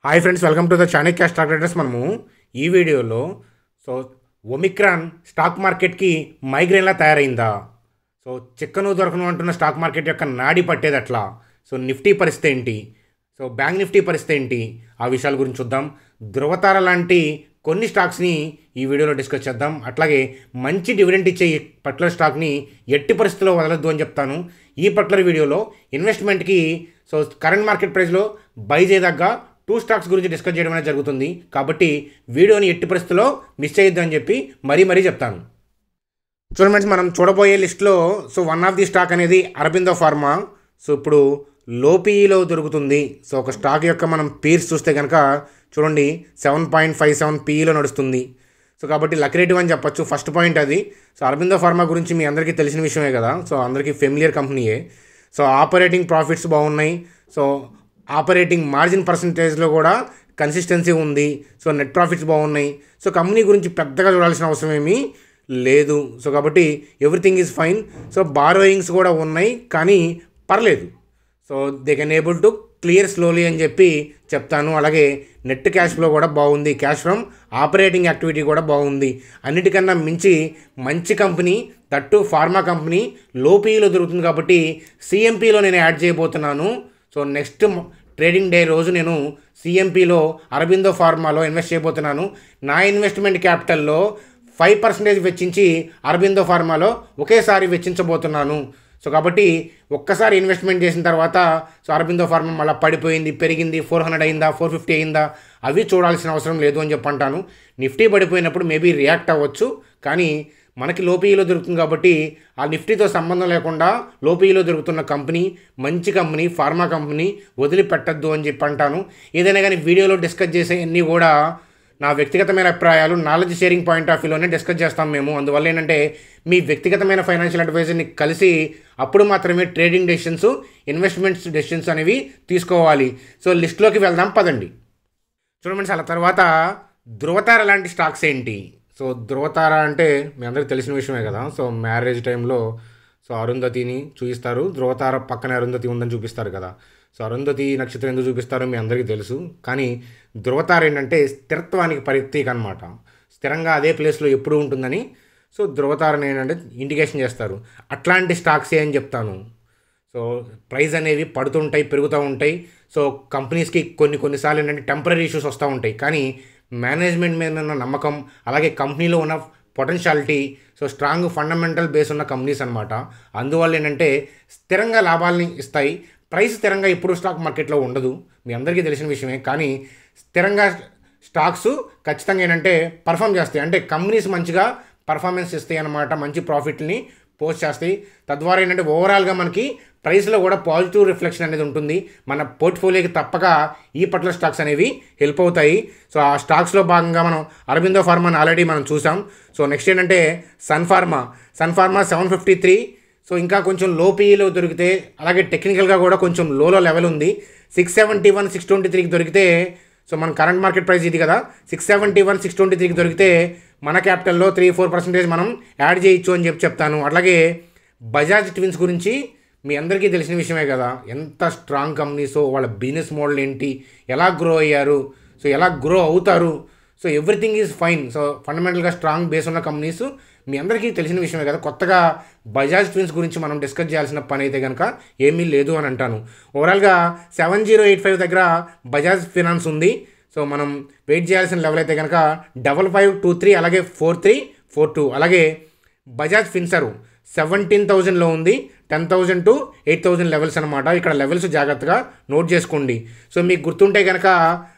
hi friends welcome to the Chanakya stock traders మనము ఈ వీడియోలో సో ఒమిక్రాన్ స్టాక్ మార్కెట్కి మైగ్రేన్లా తయారైందా సో చిక్కను దొరకను అంటున్న స్టాక్ మార్కెట్ యొక్క నాడి పట్టేది అట్లా సో నిఫ్టీ పరిస్థితి ఏంటి సో బ్యాంక్ నిఫ్టీ పరిస్థితి ఏంటి ఆ విషయాల గురించి చూద్దాం ధృవతార లాంటి కొన్ని స్టాక్స్ని ఈ వీడియోలో డిస్కస్ చేద్దాం అట్లాగే మంచి డివిడెంట్ ఇచ్చే ఈ పర్టికులర్ స్టాక్ని ఎట్టి పరిస్థితుల్లో వదలొద్దు అని చెప్తాను ఈ పర్టికులర్ వీడియోలో ఇన్వెస్ట్మెంట్కి సో కరెంట్ మార్కెట్ ప్రైస్లో బై చేయదగ్గ టూ స్టాక్స్ గురించి డిస్కస్ చేయడం అనేది జరుగుతుంది కాబట్టి వీడియోని ఎట్టి పరిస్థితుల్లో మిస్ చేయొద్దు అని చెప్పి మరీ మరీ చెప్తాను చూడండి ఫ్రెండ్స్ మనం చూడబోయే లిస్ట్లో so one of the stock అనేది అరబిందో ఫార్మా సో ఇప్పుడు లోపీలో దొరుకుతుంది సో ఒక స్టాక్ యొక్క మనం పీర్స్ చూస్తే కనుక చూడండి సెవెన్ పాయింట్ ఫైవ్ సెవెన్ పీఈలో నడుస్తుంది సో కాబట్టి లక్రేటివ్ అని చెప్పొచ్చు ఫస్ట్ పాయింట్ అది సో అరబిందో ఫార్మా గురించి మీ అందరికీ తెలిసిన విషయమే కదా సో అందరికీ ఫెమిలియర్ కంపెనీయే సో ఆపరేటింగ్ ప్రాఫిట్స్ బాగున్నాయి సో ఆపరేటింగ్ మార్జిన్ పర్సంటేజ్లో కూడా కన్సిస్టెన్సీ ఉంది సో నెట్ ప్రాఫిట్స్ బాగున్నాయి సో కంపెనీ గురించి పెద్దగా చూడాల్సిన అవసరం ఏమీ లేదు సో కాబట్టి everything is fine so borrowings కూడా ఉన్నాయి కానీ పర్లేదు so they can able to clear slowly అని చెప్పి చెప్తాను అలాగే నెట్ క్యాష్ ఫ్లో కూడా బాగుంది క్యాష్ ఫ్రమ్ ఆపరేటింగ్ యాక్టివిటీ కూడా బాగుంది అన్నిటికన్నా మించి మంచి కంపెనీ తట్టు ఫార్మా కంపెనీ లోపీలో దొరుకుతుంది కాబట్టి సిఎంపీలో నేను యాడ్ చేయబోతున్నాను సో నెక్స్ట్ ట్రేడింగ్ డే రోజు నేను సిఎంపీలో అరబిందో ఫార్మాలో ఇన్వెస్ట్ చేయబోతున్నాను నా ఇన్వెస్ట్మెంట్ క్యాపిటల్లో ఫైవ్ పర్సెంటేజ్ వెచ్చించి అరబిందో ఫార్మాలో ఒకేసారి వెచ్చించబోతున్నాను సో కాబట్టి ఒక్కసారి ఇన్వెస్ట్మెంట్ చేసిన తర్వాత సో అరబిందో ఫార్మా మళ్ళీ పడిపోయింది పెరిగింది ఫోర్ హండ్రెడ్ అయిందా ఫోర్ ఫిఫ్టీ అయిందా అవి చూడాల్సిన అవసరం లేదు అని చెప్పి అంటాను నిఫ్టీ పడిపోయినప్పుడు మేబీ రియాక్ట్ అవ్వచ్చు కానీ మనకి లోపీలో దొరుకుతుంది కాబట్టి ఆ నిఫ్టీతో సంబంధం లేకుండా లోపీలో దొరుకుతున్న కంపెనీ మంచి కంపెనీ ఫార్మా కంపెనీ వదిలిపెట్టద్దు అని చెప్పి అంటాను ఏదైనా కానీ వీడియోలో డిస్కస్ చేసే అన్నీ కూడా నా వ్యక్తిగతమైన అభిప్రాయాలు నాలెడ్జ్ షేరింగ్ పాయింట్ ఆఫ్ వ్యూలోనే డిస్కస్ చేస్తాం మేము అందువల్ల ఏంటంటే మీ వ్యక్తిగతమైన ఫైనాన్షియల్ అడ్వైజర్ని కలిసి అప్పుడు మాత్రమే ట్రేడింగ్ డెసిషన్స్ ఇన్వెస్ట్మెంట్స్ డెసిషన్స్ అనేవి తీసుకోవాలి సో లిస్ట్లోకి వెళ్దాం పదండి చూడండి అలా తర్వాత ధృవతార లాంటి స్టాక్స్ ఏంటి సో ధృవతార అంటే మీ అందరికీ తెలిసిన విషయమే కదా సో మ్యారేజ్ టైంలో సో అరుంధతిని చూపిస్తారు ధృవతార పక్కనే అరుంధతి ఉందని చూపిస్తారు కదా సో అరుంధతి నక్షత్రం ఎందుకు చూపిస్తారో మీ అందరికీ తెలుసు కానీ ధృవతార ఏంటంటే స్థిరత్వానికి ప్రతీక అనమాట స్థిరంగా అదే ప్లేస్లో ఎప్పుడు ఉంటుందని సో ధృవతారని ఏంటంటే ఇండికేషన్ చేస్తారు అట్లాంటి స్టాక్సే అని చెప్తాను సో ప్రైస్ అనేవి పడుతుంటాయి పెరుగుతూ ఉంటాయి సో కంపెనీస్కి కొన్ని కొన్నిసార్లు ఏంటంటే టెంపరీ ఇష్యూస్ వస్తూ ఉంటాయి కానీ మేనేజ్మెంట్ మీద ఉన్న నమ్మకం అలాగే కంపెనీలో ఉన్న potentiality so strong fundamental base ఉన్న కంపెనీస్ అనమాట అందువల్ల ఏంటంటే స్థిరంగా లాభాలని ఇస్తాయి ప్రైస్ స్థిరంగా ఇప్పుడు స్టాక్ మార్కెట్లో ఉండదు మీ అందరికీ తెలిసిన విషయమే కానీ స్థిరంగా స్టాక్స్ ఖచ్చితంగా ఏంటంటే పర్ఫామ్ చేస్తాయి అంటే కంపెనీస్ మంచిగా పర్ఫార్మెన్స్ ఇస్తాయి అన్నమాట మంచి ప్రాఫిట్ని పోస్ట్ చేస్తాయి తద్వారా ఏంటంటే ఓవరాల్గా మనకి ప్రైస్లో కూడా పాజిటివ్ రిఫ్లెక్షన్ అనేది ఉంటుంది మన పోర్ట్ఫోలియోకి తప్పక ఈ పట్ల స్టాక్స్ అనేవి హెల్ప్ అవుతాయి సో ఆ స్టాక్స్లో భాగంగా మనం అరబిందో ఫార్మాని ఆల్రెడీ మనం చూసాం సో నెక్స్ట్ ఏంటంటే Sun Pharma Sun Pharma seven fifty three so ఇంకా కొంచెం లో పీఈలో దొరికితే అలాగే టెక్నికల్గా కూడా కొంచెం లోలో లెవెల్ ఉంది six seventy one six twenty త్రీకి దొరికితే సో మన కరెంట్ మార్కెట్ ప్రైస్ ఇది కదా six seventy one six twenty త్రీకి దొరికితే మన క్యాపిటల్లో త్రీ ఫోర్ పర్సెంటేజ్ మనం యాడ్ చేయొచ్చు అని చెప్పి చెప్తాను అట్లాగే బజాజ్ ట్విన్స్ గురించి మీ అందరికీ తెలిసిన విషయమే కదా ఎంత స్ట్రాంగ్ కంపెనీసో వాళ్ళ బిజినెస్ మోడల్ ఏంటి ఎలా గ్రో అయ్యారు సో ఎలా గ్రో అవుతారు so everything is fine so ఫండమెంటల్గా స్ట్రాంగ్ బేస్ ఉన్న కంపెనీస్ మీ అందరికీ తెలిసిన విషయమే కదా కొత్తగా బజాజ్ ట్విన్స్ గురించి మనం డిస్కస్ చేయాల్సిన పని అయితే కనుక ఏమీ లేదు అని అంటాను ఓవరాల్గా సెవెన్ జీరో ఎయిట్ ఫైవ్ దగ్గర బజాజ్ ఫినాన్స్ ఉంది సో మనం వెయిట్ చేయాల్సిన లెవెల్ అయితే కనుక డబల్ ఫైవ్ టూ త్రీ అలాగే ఫోర్ త్రీ ఫోర్ టూ అలాగే బజాజ్ ఫిన్సరు సెవెంటీన్ థౌజండ్లో ఉంది ten thousand to eight thousand levels అనమాట ఇక్కడ లెవెల్స్ జాగ్రత్తగా నోట్ చేసుకోండి సో మీకు గుర్తుంటే కనుక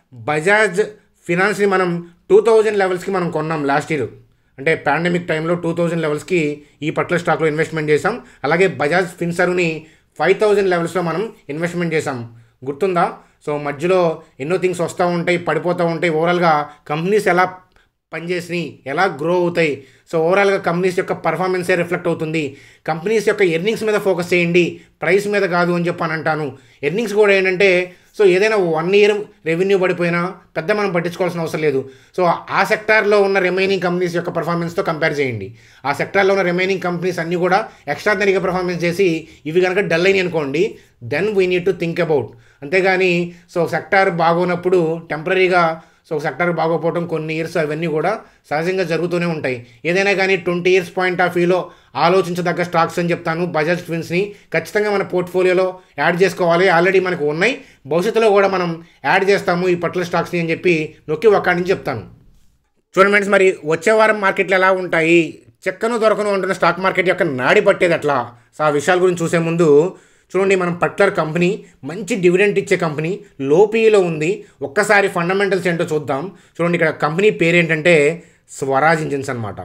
బజాజ్ ఫినాన్స్ని మనం టూ థౌజండ్ లెవెల్స్కి మనం కొన్నాం లాస్ట్ ఇయర్ అంటే పాండమిక్ టైంలో టూ థౌజండ్ లెవెల్స్కి ఈ పట్ల స్టాక్లో ఇన్వెస్ట్మెంట్ చేసాం అలాగే బజాజ్ ఫిన్సర్ని ఫైవ్ థౌజండ్ లెవెల్స్లో మనం ఇన్వెస్ట్మెంట్ చేసాం గుర్తుందా సో మధ్యలో ఎన్నో థింగ్స్ వస్తూ ఉంటాయి పడిపోతూ ఉంటాయి ఓవరాల్గా కంపెనీస్ ఎలా పనిచేసినాయి ఎలా గ్రో అవుతాయి సో ఓవరాల్గా కంపెనీస్ యొక్క పర్ఫార్మెన్సే రిఫ్లెక్ట్ అవుతుంది కంపెనీస్ యొక్క ఎర్నింగ్స్ మీద ఫోకస్ చేయండి ప్రైస్ మీద కాదు అని చెప్పి అని అంటాను ఎర్నింగ్స్ కూడా ఏంటంటే సో ఏదైనా వన్ ఇయర్ రెవెన్యూ పడిపోయినా పెద్ద మనం పట్టించుకోవాల్సిన అవసరం లేదు సో ఆ సెక్టార్లో ఉన్న రిమైనింగ్ కంపెనీస్ యొక్క పర్ఫార్మెన్స్తో కంపేర్ చేయండి ఆ సెక్టార్లో ఉన్న రిమైనింగ్ కంపెనీస్ అన్నీ కూడా ఎక్స్ట్రాడనరీగా పర్ఫార్మెన్స్ చేసి ఇవి కనుక డల్ అయినాయి అనుకోండి then we need to think about అంతేగాని సో సెక్టార్ బాగోనప్పుడు టెంపరీగా సో సెక్టార్ బాగోపోవడం కొన్ని ఇయర్స్ అవన్నీ కూడా సహజంగా జరుగుతూనే ఉంటాయి ఏదైనా కానీ ట్వంటీ ఇయర్స్ పాయింట్ ఆఫ్ వ్యూలో ఆలోచించదగ్గ స్టాక్స్ అని చెప్తాను బజాజ్ ట్విన్స్ని ఖచ్చితంగా మన పోర్ట్ఫోలియోలో యాడ్ చేసుకోవాలి ఆల్రెడీ మనకు ఉన్నాయి భవిష్యత్తులో కూడా మనం యాడ్ చేస్తాము ఈ పర్టికులర్ స్టాక్స్ని అని చెప్పి నొక్కి ఒక్కడి నుంచి చెప్తాను చూడండి ఫ్రెండ్స్ మరి వచ్చే వారం మార్కెట్లు ఎలా ఉంటాయి చెక్కను దొరకను ఉంటున్న స్టాక్ మార్కెట్ యొక్క నాడి పట్టేది అట్లా సో ఆ విషయాల గురించి చూసే ముందు చూడండి మనం పర్టికులర్ కంపెనీ మంచి డివిడెంట్ ఇచ్చే కంపెనీ లో పీఈలో ఉంది ఒక్కసారి ఫండమెంటల్స్ ఏంటో చూద్దాం చూడండి ఇక్కడ కంపెనీ పేరు ఏంటంటే స్వరాజ్ ఇంజిన్స్ అనమాట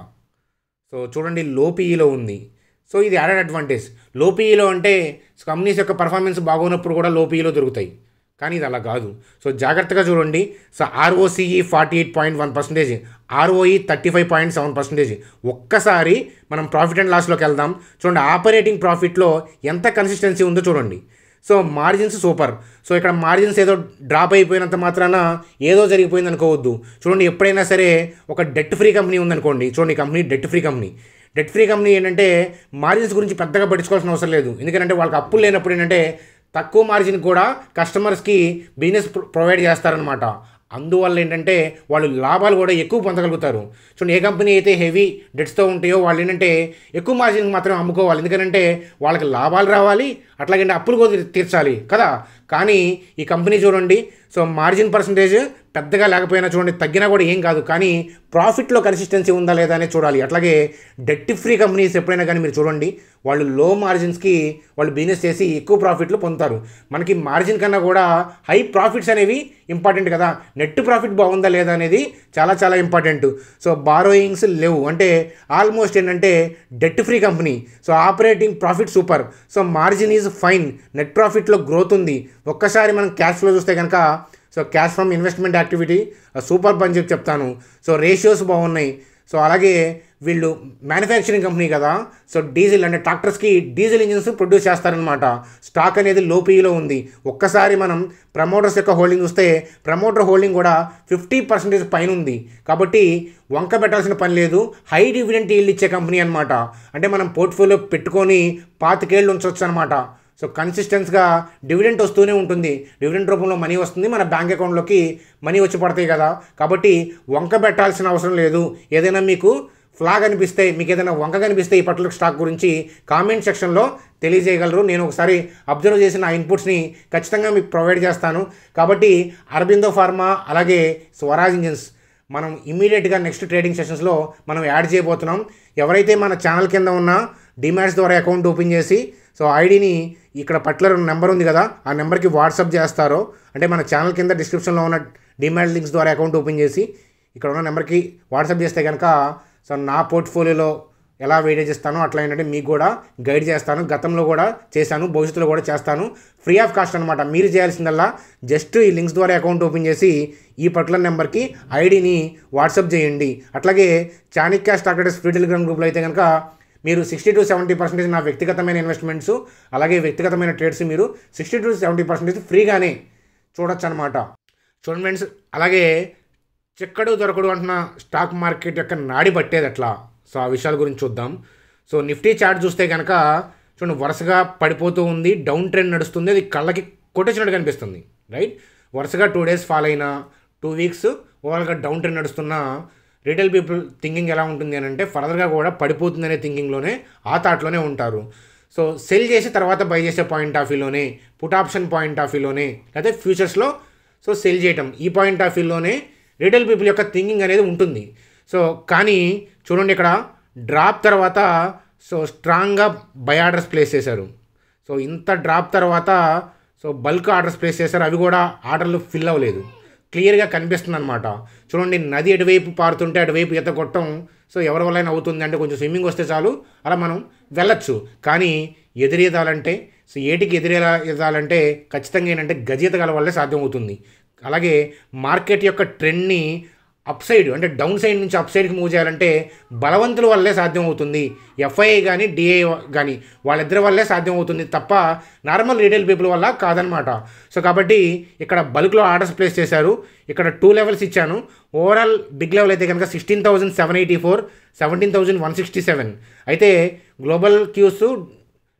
సో చూడండి లో పీఈలో ఉంది సో ఇది యాడెడ్ అడ్వాంటేజ్ లో పీఈలో అంటే కంపెనీస్ యొక్క పర్ఫార్మెన్స్ బాగున్నప్పుడు కూడా లో పీఈలో దొరుకుతాయి కానీ ఇది అలా కాదు సో జాగ్రత్తగా చూడండి so ROCE forty eight point one percentage ROE thirty five point seven percentage ఒక్కసారి మనం ప్రాఫిట్ అండ్ లాస్లోకి వెళ్దాం చూడండి ఆపరేటింగ్ ప్రాఫిట్లో ఎంత కన్సిస్టెన్సీ ఉందో చూడండి సో మార్జిన్స్ సూపర్ సో ఇక్కడ మార్జిన్స్ ఏదో డ్రాప్ అయిపోయినంత మాత్రాన ఏదో జరిగిపోయింది అనుకోవద్దు చూడండి ఎప్పుడైనా సరే ఒక డెట్ ఫ్రీ కంపెనీ ఉందనుకోండి చూడండి company debt free company debt free company ఏంటంటే మార్జిన్స్ గురించి పెద్దగా పట్టించుకోవాల్సిన అవసరం లేదు ఎందుకంటే వాళ్ళకి అప్పులు లేనప్పుడు ఏంటంటే తక్కువ మార్జిన్ కూడా కస్టమర్స్కి బిజినెస్ ప్రొవైడ్ చేస్తారనమాట అందువల్ల ఏంటంటే వాళ్ళు లాభాలు కూడా ఎక్కువ పొందగలుగుతారు చూడండి ఏ కంపెనీ అయితే హెవీ డెట్స్తో ఉంటాయో వాళ్ళు ఏంటంటే ఎక్కువ మార్జిన్ మాత్రం అమ్ముకోవాలి ఎందుకంటే వాళ్ళకి లాభాలు రావాలి అట్లాగే అప్పులు కూడా తీర్చాలి కదా కానీ ఈ కంపెనీ చూడండి సో మార్జిన్ పర్సంటేజ్ పెద్దగా లేకపోయినా చూడండి తగ్గినా కూడా ఏం కాదు కానీ ప్రాఫిట్లో కన్సిస్టెన్సీ ఉందా లేదా అనేది చూడాలి అట్లాగే డెట్ ఫ్రీ కంపెనీస్ ఎప్పుడైనా కానీ మీరు చూడండి వాళ్ళు లో మార్జిన్స్కి వాళ్ళు బిజినెస్ చేసి ఎక్కువ ప్రాఫిట్లు పొందుతారు మనకి మార్జిన్ కన్నా కూడా హై ప్రాఫిట్స్ అనేవి ఇంపార్టెంట్ కదా నెట్ ప్రాఫిట్ బాగుందా లేదా అనేది చాలా చాలా ఇంపార్టెంట్ సో బారోయింగ్స్ లేవు అంటే ఆల్మోస్ట్ ఏంటంటే debt free company so operating profit super so margin is fine net ప్రాఫిట్లో గ్రోత్ ఉంది ఒక్కసారి మనం క్యాష్ ఫ్లో చూస్తే కనుక so cash from investment activity super అని చెప్పి చెప్తాను సో రేషియోస్ బాగున్నాయి సో అలాగే వీళ్ళు మ్యానుఫ్యాక్చరింగ్ కంపెనీ కదా సో డీజిల్ అంటే ట్రాక్టర్స్కి డీజిల్ ఇంజిన్స్ ప్రొడ్యూస్ చేస్తారనమాట స్టాక్ అనేది లో పీలో ఉంది ఒక్కసారి మనం ప్రమోటర్స్ యొక్క హోల్డింగ్ చూస్తే ప్రమోటర్ హోల్డింగ్ కూడా ఫిఫ్టీ పర్సెంటేజ్ పైన ఉంది కాబట్టి వంక పెట్టాల్సిన పని లేదు హై డివిడెంట్ ఈల్డ్ ఇచ్చే కంపెనీ అనమాట అంటే మనం పోర్ట్ఫోలియో పెట్టుకొని పాతికేళ్ళు ఉంచవచ్చు అనమాట సో కన్సిస్టెన్స్గా డివిడెంట్ వస్తూనే ఉంటుంది డివిడెంట్ రూపంలో మనీ వస్తుంది మన బ్యాంక్ అకౌంట్లోకి మనీ వచ్చి పడతాయి కదా కాబట్టి వంక పెట్టాల్సిన అవసరం లేదు ఏదైనా మీకు ఫ్లాగ్ అనిపిస్తే మీకు ఏదైనా వంక కనిపిస్తే ఈ పర్టికులర్ స్టాక్ గురించి కామెంట్ సెక్షన్లో తెలియజేయగలరు నేను ఒకసారి అబ్జర్వ్ చేసిన ఆ ఇన్పుట్స్ని ఖచ్చితంగా మీకు ప్రొవైడ్ చేస్తాను కాబట్టి అరబిందో ఫార్మా అలాగే స్వరాజ్ ఇంజిన్స్ మనం ఇమీడియట్గా నెక్స్ట్ ట్రేడింగ్ సెషన్స్లో మనం యాడ్ చేయబోతున్నాం ఎవరైతే మన ఛానల్ కింద ఉన్న డిమాట్స్ ద్వారా అకౌంట్ ఓపెన్ చేసి సో ఐడిని ఇక్కడ పర్టికులర్ నెంబర్ ఉంది కదా ఆ నెంబర్కి వాట్సాప్ చేస్తారో అంటే మన ఛానల్ కింద డిస్క్రిప్షన్లో ఉన్న డిమాట్ లింక్స్ ద్వారా అకౌంట్ ఓపెన్ చేసి ఇక్కడ ఉన్న నెంబర్కి వాట్సాప్ చేస్తే కనుక సో నా పోర్ట్ఫోలియోలో ఎలా వెయిటేజ్ ఇస్తానో అట్లా ఏంటంటే మీకు కూడా గైడ్ చేస్తాను గతంలో కూడా చేశాను భవిష్యత్తులో కూడా చేస్తాను ఫ్రీ ఆఫ్ కాస్ట్ అనమాట మీరు చేయాల్సిందల్లా జస్ట్ ఈ లింక్స్ ద్వారా అకౌంట్ ఓపెన్ చేసి ఈ పర్టికులర్ నెంబర్కి ఐడిని వాట్సాప్ చేయండి అట్లాగే Chanakya stock traders free Telegram గ్రూప్లో అయితే కనుక మీరు సిక్స్టీ టు సెవెంటీ పర్సెంటేజ్ నా వ్యక్తిగతమైన ఇన్వెస్ట్మెంట్స్ అలాగే వ్యక్తిగతమైన ట్రేడ్స్ మీరు సిక్స్టీ టు సెవెంటీ పర్సెంటేజ్ ఫ్రీగానే చూడొచ్చు అనమాట చూడండి ఫ్రెండ్స్ అలాగే చిక్కడు దొరకడు అంటున్న స్టాక్ మార్కెట్ యొక్క నాడి పట్టేది అట్లా సో ఆ విషయాల గురించి చూద్దాం సో నిఫ్టీ చార్ట్ చూస్తే కనుక చూడండి వరుసగా పడిపోతూ ఉంది డౌన్ ట్రెండ్ నడుస్తుంది అది కళ్ళకి కొట్టేసినట్టు కనిపిస్తుంది రైట్ వరుసగా టూ డేస్ ఫాలో అయినా టూ వీక్స్ ఓవరాల్గా డౌన్ ట్రెండ్ నడుస్తున్న రీటైల్ పీపుల్ థింకింగ్ ఎలా ఉంటుంది అని అంటే ఫర్దర్గా కూడా పడిపోతుంది అనే థింకింగ్లోనే ఆ థాట్లోనే ఉంటారు సో సెల్ చేసి తర్వాత బై చేసే పాయింట్ ఆఫ్ వ్యూలోనే పుట్ ఆప్షన్ పాయింట్ ఆఫ్ వ్యూలోనే లేకపోతే ఫ్యూచర్స్లో సో సెల్ చేయటం ఈ పాయింట్ ఆఫ్ వ్యూలోనే రీటైల్ పీపుల్ యొక్క థింకింగ్ అనేది ఉంటుంది సో కానీ చూడండి ఇక్కడ డ్రాప్ తర్వాత సో స్ట్రాంగ్గా బై ఆర్డర్స్ ప్లేస్ చేశారు సో ఇంత డ్రాప్ తర్వాత సో బల్క్ ఆర్డర్స్ ప్లేస్ చేశారు అవి కూడా ఆర్డర్లు ఫిల్ అవ్వలేదు క్లియర్గా కనిపిస్తుంది అనమాట చూడండి నది ఎటువైపు పారుతుంటే అటువైపు ఈత కొట్టడం సో ఎవరి వల్ల అవుతుంది అంటే కొంచెం స్విమ్మింగ్ వస్తే చాలు అలా మనం వెళ్ళొచ్చు కానీ ఎదురీదాలంటే సో ఏటికి ఎదురేలా ఎదాలంటే ఖచ్చితంగా ఏంటంటే గజీతగాల వల్లే సాధ్యం అవుతుంది అలాగే మార్కెట్ యొక్క ట్రెండ్ని అప్ సైడ్ అంటే డౌన్ సైడ్ నుంచి అప్ సైడ్కి మూవ్ చేయాలంటే బలవంతుల వల్లే సాధ్యం అవుతుంది ఎఫ్ఐఐ కానీ డిఐ కానీ వాళ్ళిద్దరి వల్లే సాధ్యం అవుతుంది తప్ప నార్మల్ రీటైల్ పీపుల్ వల్ల కాదనమాట సో కాబట్టి ఇక్కడ బల్క్లో ఆర్డర్స్ ప్లేస్ చేశారు ఇక్కడ టూ లెవెల్స్ ఇచ్చాను ఓవరాల్ బిగ్ లెవెల్ అయితే కనుక sixteen thousand seven eighty four seventeen thousand one sixty seven అయితే గ్లోబల్ క్యూస్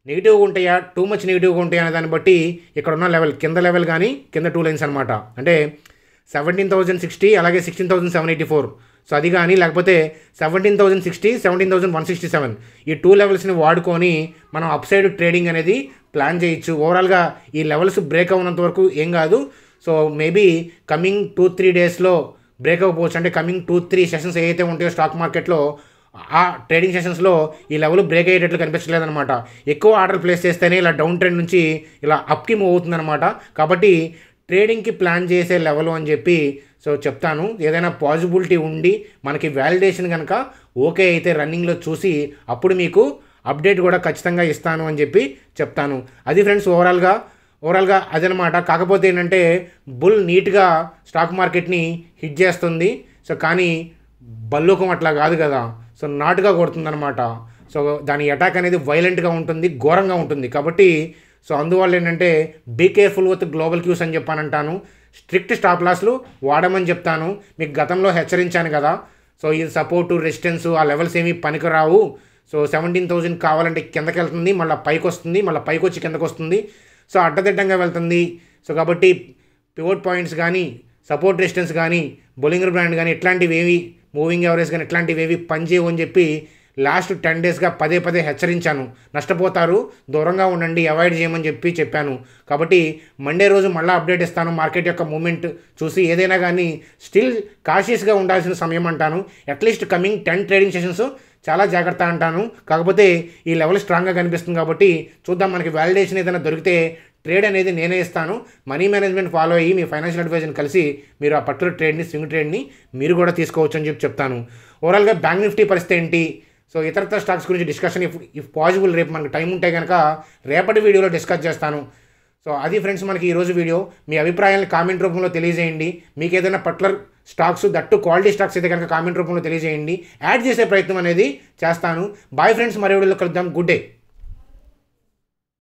నెగిటివ్గా ఉంటాయా టూ మచ్ నెగిటివ్గా ఉంటాయా అనే దాన్ని బట్టి ఇక్కడ ఉన్న లెవెల్ కింద లెవెల్ కానీ కింద టూ లైన్స్ అనమాట అంటే సెవెంటీన్ థౌజండ్ సిక్స్టీ అలాగే sixteen thousand seven eighty four so అది కానీ లేకపోతే seventeen thousand sixty seventeen thousand one sixty seven ఈ టూ లెవెల్స్ని వాడుకొని మనం అప్ సైడ్ ట్రేడింగ్ అనేది ప్లాన్ చేయొచ్చు ఓవరాల్గా ఈ లెవెల్స్ బ్రేక్ అవునంత వరకు ఏం కాదు so maybe coming two three డేస్లో బ్రేక్ అవ్వకపోవచ్చు అంటే కమింగ్ టూ త్రీ సెషన్స్ ఏవైతే ఉంటాయో స్టాక్ మార్కెట్లో ఆ ట్రేడింగ్ సెషన్స్లో ఈ లెవెల్ బ్రేక్ అయ్యేటట్లు కనిపించలేదన్నమాట ఎక్కువ ఆర్డర్ ప్లేస్ చేస్తేనే ఇలా డౌన్ ట్రెండ్ నుంచి ఇలా అప్కి మూవ్ అవుతుందన్నమాట కాబట్టి ట్రేడింగ్కి ప్లాన్ చేసే లెవెల్ అని చెప్పి సో చెప్తాను ఏదైనా పాజిబిలిటీ ఉండి మనకి వ్యాలిడేషన్ కనుక ఓకే అయితే రన్నింగ్లో చూసి అప్పుడు మీకు అప్డేట్ కూడా ఖచ్చితంగా ఇస్తాను అని చెప్పి చెప్తాను అది ఫ్రెండ్స్ ఓవరాల్గా ఓవరాల్గా అదనమాట కాకపోతే ఏంటంటే బుల్ నీట్గా స్టాక్ మార్కెట్ని హిట్ చేస్తుంది సో కానీ బల్లూకం అట్లా కాదు కదా సో నాటుగా కొడుతుందన్నమాట సో దాని అటాక్ అనేది వైలెంట్గా ఉంటుంది ఘోరంగా ఉంటుంది కాబట్టి సో అందువల్ల ఏంటంటే be careful with global cues అని చెప్పానంటాను స్ట్రిక్ట్ స్టాప్ లాస్లు వాడమని చెప్తాను మీకు గతంలో హెచ్చరించాను కదా సో ఇది సపోర్టు రెసిస్టెన్స్ ఆ లెవెల్స్ ఏమీ పనికిరావు సో సెవెంటీన్ థౌజండ్ కావాలంటే కిందకి వెళ్తుంది మళ్ళీ పైకి వస్తుంది మళ్ళీ పైకి వచ్చి కిందకు వస్తుంది సో అడ్డదిడ్డంగా వెళ్తుంది సో కాబట్టి పివోట్ పాయింట్స్ కానీ సపోర్ట్ రెసిస్టెన్స్ కానీ బౌలింగర్ బ్రాండ్ కానీ ఇట్లాంటివి ఏవి మూవింగ్ ఎవరేజ్ కానీ ఇట్లాంటివి ఏవి పనిచేయవు అని చెప్పి లాస్ట్ టెన్ డేస్గా పదే పదే హెచ్చరించాను నష్టపోతారు దూరంగా ఉండండి అవాయిడ్ చేయమని చెప్పి చెప్పాను కాబట్టి మండే రోజు మళ్ళీ అప్డేట్ ఇస్తాను మార్కెట్ యొక్క మూమెంట్ చూసి ఏదైనా కానీ స్టిల్ కాషియస్గా ఉండాల్సిన సమయం అంటాను at least coming ten trading sessions చాలా జాగ్రత్త అంటాను కాకపోతే ఈ లెవెల్ స్ట్రాంగ్గా కనిపిస్తుంది కాబట్టి చూద్దాం మనకి వ్యాలిడేషన్ ఏదైనా దొరికితే ట్రేడ్ అనేది నేనే ఇస్తాను మనీ మేనేజ్మెంట్ ఫాలో అయ్యి మీ ఫైనాన్షియల్ అడ్వైజర్ని కలిసి మీరు ఆ పర్టికులర్ ట్రేడ్ని స్వింగ్ ట్రేడ్ని మీరు కూడా తీసుకోవచ్చు అని చెప్పి చెప్తాను ఓవరాల్గా బ్యాంక్ నిఫ్టీ పరిస్థితి ఏంటి సో ఇతరత్ర స్టాక్స్ గురించి డిస్కషన్ ఇఫ్ ఇఫ్ పాసిబుల్ రేపు మనకు టైం ఉంటే కనుక రేపటి వీడియోలో డిస్కస్ చేస్తాను సో అది ఫ్రెండ్స్ మనకి ఈరోజు వీడియో మీ అభిప్రాయాలను కామెంట్ రూపంలో తెలియజేయండి మీకు ఏదైనా particular stocks that quality stocks అయితే కనుక కామెంట్ రూపంలో తెలియజేయండి యాడ్ చేసే ప్రయత్నం అనేది చేస్తాను బాయ్ ఫ్రెండ్స్ మరో వీడియోలో కలుద్దాం గుడ్ డే